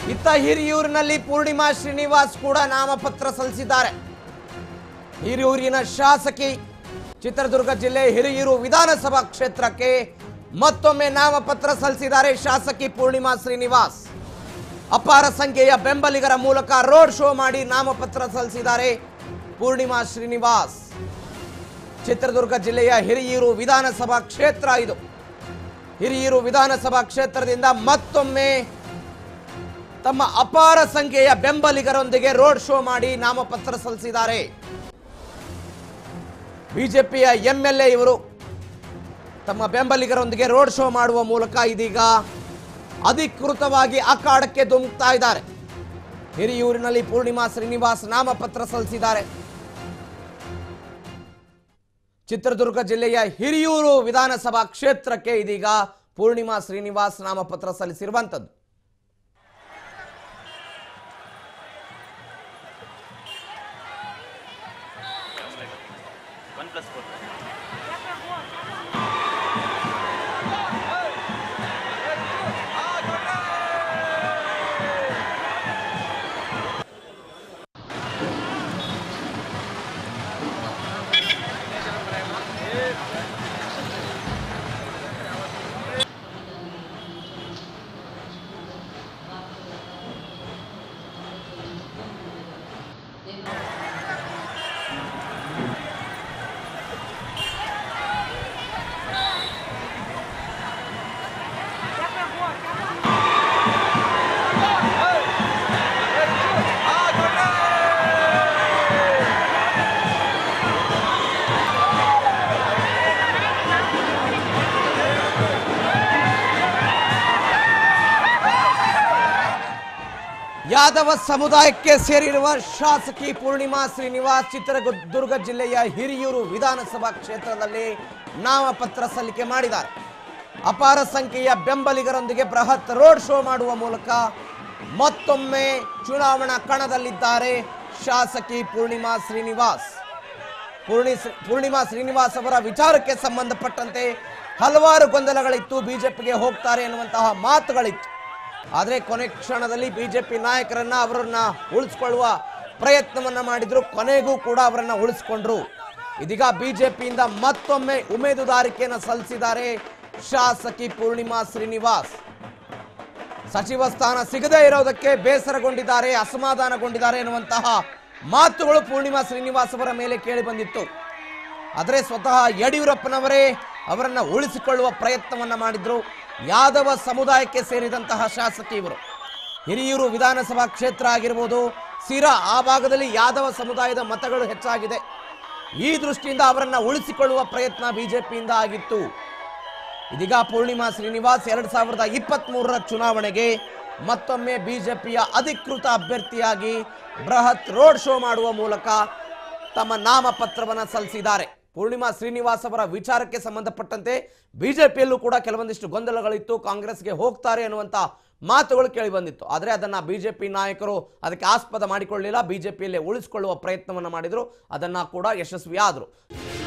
ಇತ್ತ ಹಿರಿಯೂರಿನಲ್ಲಿ ಪೂರ್ಣಿಮಾ ಶ್ರೀನಿವಾಸ್ ಕೂಡ ನಾಮಪತ್ರ ಸಲ್ಲಿಸಿದ್ದಾರೆ ಹಿರಿಯೂರಿನ ಶಾಸಕಿ ಚಿತ್ರದುರ್ಗ ಜಿಲ್ಲೆ ಹಿರಿಯೂರು ವಿಧಾನಸಭಾ ಕ್ಷೇತ್ರಕ್ಕೆ ಮತ್ತೊಮ್ಮೆ ನಾಮಪತ್ರ ಸಲ್ಲಿಸಿದ್ದಾರೆ ಶಾಸಕಿ ಪೂರ್ಣಿಮಾ ಶ್ರೀನಿವಾಸ್ ಅಪಾರ ಸಂಖ್ಯೆಯ ಬೆಂಬಲಿಗರ ಮೂಲಕ ರೋಡ್ ಶೋ ಮಾಡಿ ನಾಮಪತ್ರ ಸಲ್ಲಿಸಿದ್ದಾರೆ ಪೂರ್ಣಿಮಾ ಶ್ರೀನಿವಾಸ್ ಚಿತ್ರದುರ್ಗ ಜಿಲ್ಲೆಯ ಹಿರಿಯೂರು ವಿಧಾನಸಭಾ ಕ್ಷೇತ್ರ ಇದು ಹಿರಿಯೂರು ವಿಧಾನಸಭಾ ಕ್ಷೇತ್ರದಿಂದ ಮತ್ತೊಮ್ಮೆ ತಮ್ಮ ಅಪಾರ ಸಂಖ್ಯೆಯ ಬೆಂಬಲಿಗರೊಂದಿಗೆ ರೋಡ್ ಶೋ ಮಾಡಿ ನಾಮಪತ್ರ ಸಲ್ಲಿಸಿದ್ದಾರೆ ಬಿಜೆಪಿಯ ಎಂಎಲ್ಎ ಇವರು ತಮ್ಮ ಬೆಂಬಲಿಗರೊಂದಿಗೆ ರೋಡ್ ಶೋ ಮಾಡುವ ಮೂಲಕ ಇದೀಗ ಅಧಿಕೃತವಾಗಿ ಅಖಾಡಕ್ಕೆ ಧುಮುಕ್ತಾ ಇದ್ದಾರೆ ಹಿರಿಯೂರಿನಲ್ಲಿ ಪೂರ್ಣಿಮಾ ಶ್ರೀನಿವಾಸ್ ನಾಮಪತ್ರ ಸಲ್ಲಿಸಿದ್ದಾರೆ ಚಿತ್ರದುರ್ಗ ಜಿಲ್ಲೆಯ ಹಿರಿಯೂರು ವಿಧಾನಸಭಾ ಕ್ಷೇತ್ರಕ್ಕೆ ಇದೀಗ ಪೂರ್ಣಿಮಾ ಶ್ರೀನಿವಾಸ್ ನಾಮಪತ್ರ ಸಲ್ಲಿಸಿರುವಂಥದ್ದು ಒನ್ ಪ್ಲಸ್ ಫೋರ್ ಯಾದವ ಸಮುದಾಯಕ್ಕೆ ಸೇರಿರುವ ಶಾಸಕಿ ಪೂರ್ಣಿಮಾ ಶ್ರೀನಿವಾಸ್ ಚಿತ್ರದುರ್ಗ ಜಿಲ್ಲೆಯ ಹಿರಿಯೂರು ವಿಧಾನಸಭಾ ಕ್ಷೇತ್ರದಲ್ಲಿ ನಾಮಪತ್ರ ಸಲ್ಲಿಕೆ ಮಾಡಿದ್ದಾರೆ ಅಪಾರ ಸಂಖ್ಯೆಯ ಬೆಂಬಲಿಗರೊಂದಿಗೆ ಬೃಹತ್ ರೋಡ್ ಶೋ ಮಾಡುವ ಮೂಲಕ ಮತ್ತೊಮ್ಮೆ ಚುನಾವಣಾ ಕಣದಲ್ಲಿದ್ದಾರೆ ಶಾಸಕಿ ಪೂರ್ಣಿಮಾ ಶ್ರೀನಿವಾಸ್ ಪೂರ್ಣಿ ಪೂರ್ಣಿಮಾ ಶ್ರೀನಿವಾಸ್ ಅವರ ವಿಚಾರಕ್ಕೆ ಸಂಬಂಧಪಟ್ಟಂತೆ ಹಲವಾರು ಗೊಂದಲಗಳಿತ್ತು ಬಿಜೆಪಿಗೆ ಹೋಗ್ತಾರೆ ಎನ್ನುವಂತಹ ಮಾತುಗಳಿತ್ತು ಆದರೆ ಕೊನೆ ಕ್ಷಣದಲ್ಲಿ ಬಿಜೆಪಿ ನಾಯಕರನ್ನ ಅವರನ್ನ ಉಳಿಸ್ಕೊಳ್ಳುವ ಪ್ರಯತ್ನವನ್ನ ಮಾಡಿದ್ರು ಕೊನೆಗೂ ಕೂಡ ಅವರನ್ನ ಉಳಿಸ್ಕೊಂಡ್ರು ಇದೀಗ ಬಿಜೆಪಿಯಿಂದ ಮತ್ತೊಮ್ಮೆ ಉಮೇದುದಾರಿಕೆಯನ್ನು ಸಲ್ಲಿಸಿದ್ದಾರೆ ಶಾಸಕಿ ಪೂರ್ಣಿಮಾ ಶ್ರೀನಿವಾಸ್ ಸಚಿವ ಸ್ಥಾನ ಸಿಗದೇ ಇರೋದಕ್ಕೆ ಬೇಸರಗೊಂಡಿದ್ದಾರೆ ಅಸಮಾಧಾನಗೊಂಡಿದ್ದಾರೆ ಎನ್ನುವಂತಹ ಮಾತುಗಳು ಪೂರ್ಣಿಮಾ ಶ್ರೀನಿವಾಸ್ ಅವರ ಮೇಲೆ ಕೇಳಿ ಬಂದಿತ್ತು ಆದರೆ ಸ್ವತಃ ಯಡಿಯೂರಪ್ಪನವರೇ ಅವರನ್ನ ಉಳಿಸಿಕೊಳ್ಳುವ ಪ್ರಯತ್ನವನ್ನ ಮಾಡಿದ್ರು ಯಾದವ ಸಮುದಾಯಕ್ಕೆ ಸೇರಿದಂತಹ ಶಾಸಕಿ ಇವರು ಹಿರಿಯೂರು ವಿಧಾನಸಭಾ ಕ್ಷೇತ್ರ ಆಗಿರ್ಬೋದು ಸಿರಾ ಆ ಭಾಗದಲ್ಲಿ ಯಾದವ ಸಮುದಾಯದ ಮತಗಳು ಹೆಚ್ಚಾಗಿದೆ ಈ ದೃಷ್ಟಿಯಿಂದ ಅವರನ್ನ ಉಳಿಸಿಕೊಳ್ಳುವ ಪ್ರಯತ್ನ ಬಿಜೆಪಿಯಿಂದ ಆಗಿತ್ತು ಇದೀಗ ಪೂರ್ಣಿಮಾ ಶ್ರೀನಿವಾಸ್ ಎರಡ್ ಸಾವಿರದ ಇಪ್ಪತ್ತ್ ಮೂರರ ಚುನಾವಣೆಗೆ ಮತ್ತೊಮ್ಮೆ ಬಿಜೆಪಿಯ ಅಧಿಕೃತ ಅಭ್ಯರ್ಥಿಯಾಗಿ ಬೃಹತ್ ರೋಡ್ ಶೋ ಮಾಡುವ ಮೂಲಕ ತಮ್ಮ ನಾಮಪತ್ರವನ್ನು ಸಲ್ಲಿಸಿದ್ದಾರೆ ಪೂರ್ಣಿಮಾ ಶ್ರೀನಿವಾಸ್ ಅವರ ವಿಚಾರಕ್ಕೆ ಸಂಬಂಧಪಟ್ಟಂತೆ ಬಿಜೆಪಿಯಲ್ಲೂ ಕೂಡ ಕೆಲವೊಂದಿಷ್ಟು ಗೊಂದಲಗಳಿತ್ತು ಕಾಂಗ್ರೆಸ್ಗೆ ಹೋಗ್ತಾರೆ ಅನ್ನುವಂಥ ಮಾತುಗಳು ಕೇಳಿ ಬಂದಿತ್ತು ಆದರೆ ಅದನ್ನ ಬಿಜೆಪಿ ನಾಯಕರು ಅದಕ್ಕೆ ಆಸ್ಪದ ಮಾಡಿಕೊಳ್ಳಲಿಲ್ಲ ಬಿಜೆಪಿಯಲ್ಲೇ ಉಳಿಸಿಕೊಳ್ಳುವ ಪ್ರಯತ್ನವನ್ನು ಮಾಡಿದ್ರು ಅದನ್ನ ಕೂಡ ಯಶಸ್ವಿಯಾದರು